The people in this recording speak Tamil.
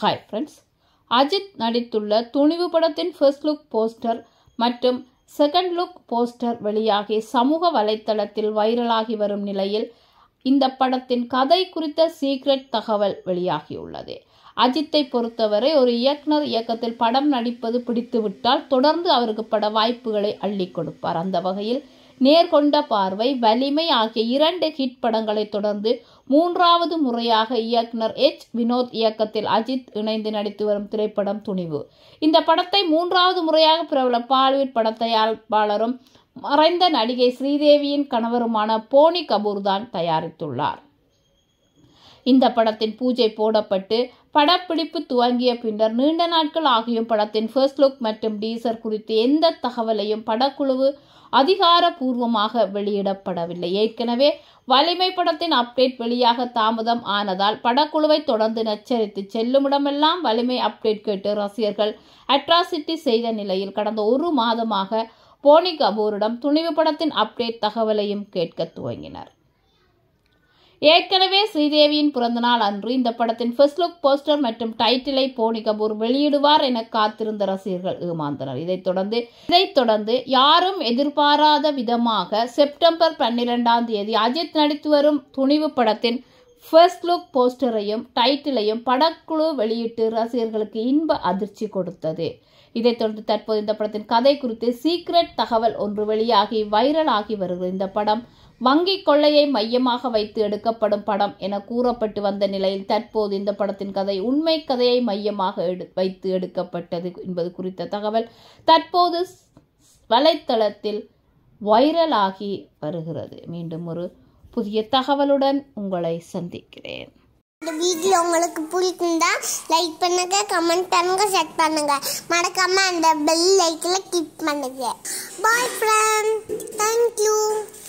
ஹாய் ஃப்ரெண்ட்ஸ் அஜித் நடித்துள்ள துணிவு படத்தின் ஃபர்ஸ்ட் லுக் போஸ்டர் மற்றும் செகண்ட் லுக் போஸ்டர் வெளியாகி சமூக வலைத்தளத்தில் வைரலாகி வரும் நிலையில் இந்த படத்தின் கதை குறித்த சீக்ரெட் தகவல் வெளியாகியுள்ளது அஜித்தை பொறுத்தவரை ஒரு இயக்குனர் இயக்கத்தில் படம் நடிப்பது பிடித்துவிட்டால் தொடர்ந்து அவருக்கு பட வாய்ப்புகளை அள்ளி கொடுப்பார் அந்த வகையில் நேர்கொண்ட பார்வை வலிமை ஆகிய இரண்டு ஹிட் படங்களை தொடர்ந்து மூன்றாவது முறையாக இயக்குனர் எச் வினோத் இயக்கத்தில் அஜித் இணைந்து நடித்து வரும் திரைப்படம் துணிவு இந்த படத்தை மூன்றாவது முறையாக பிரபல பாலிவுட் பட தயாரிப்பாளரும் மறைந்த நடிகை ஸ்ரீதேவியின் கணவருமான போனி கபூர் தான் தயாரித்துள்ளார் இந்த படத்தின் பூஜை போடப்பட்டு படப்பிடிப்பு துவங்கிய பின்னர் நீண்ட நாட்கள் ஆகியும் படத்தின் ஃபர்ஸ்ட் லுக் மற்றும் டீசர் குறித்து எந்த தகவலையும் படக்குழு அதிகாரபூர்வமாக வெளியிடப்படவில்லை ஏற்கனவே வலிமை படத்தின் அப்டேட் வெளியாக தாமதம் ஆனதால் படக்குழுவை தொடர்ந்து நச்சரித்து செல்லுமிடமெல்லாம் வலிமை அப்டேட் கேட்டு ரசிகர்கள் அட்ராசிட்டி செய்த நிலையில் கடந்த ஒரு மாதமாக போனி கபூரிடம் துணிவு படத்தின் அப்டேட் தகவலையும் கேட்க துவங்கினர் ஏற்கனவே ஸ்ரீதேவியின் பிறந்தநாள் அன்று இந்த படத்தின் ஃபர்ஸ்ட் லுக் போஸ்டர் மற்றும் டைட்டிலை போனி கபூர் வெளியிடுவார் என காத்திருந்த ரசிகர்கள் ஏமாந்தனர் இதைத் தொடர்ந்து இதைத் தொடர்ந்து யாரும் எதிர்பாராத விதமாக செப்டம்பர் பன்னிரெண்டாம் தேதி அஜித் நடித்து வரும் துணிவு படத்தின் ஃபர்ஸ்ட் லுக் போஸ்டரையும் டைட்டிலையும் படக்குழு வெளியிட்டு ரசிகர்களுக்கு இன்ப அதிர்ச்சி கொடுத்தது இதைத் தொடர்ந்து தற்போது இந்த படத்தின் கதை குறித்து சீக்ரெட் தகவல் ஒன்று வெளியாகி வைரல் ஆகி வருகிறது இந்த படம் வங்கி கொள்ளையை மையமாக வைத்து எடுக்கப்படும் படம் என கூறப்பட்டு வந்த நிலையில் தற்போது இந்த படத்தின் கதை உண்மை கதையை மையமாக எடு வைத்து எடுக்கப்பட்டது என்பது குறித்த தகவல் தற்போது வலைத்தளத்தில் வைரலாகி வருகிறது மீண்டும் ஒரு புதிய தகவலுடன் உங்களை சந்திக்கிறேன் இந்த வீடியோ உங்களுக்கு பிடிச்சிருந்தா லைக் பண்ணுங்க கமெண்ட் பண்ணுங்க ஷேர் பண்ணுங்க மறக்காம அந்த பெல் லைக்கில் கிளிக் பண்ணுங்க பாய் ஃப்ரெண்ட் தேங்க்யூ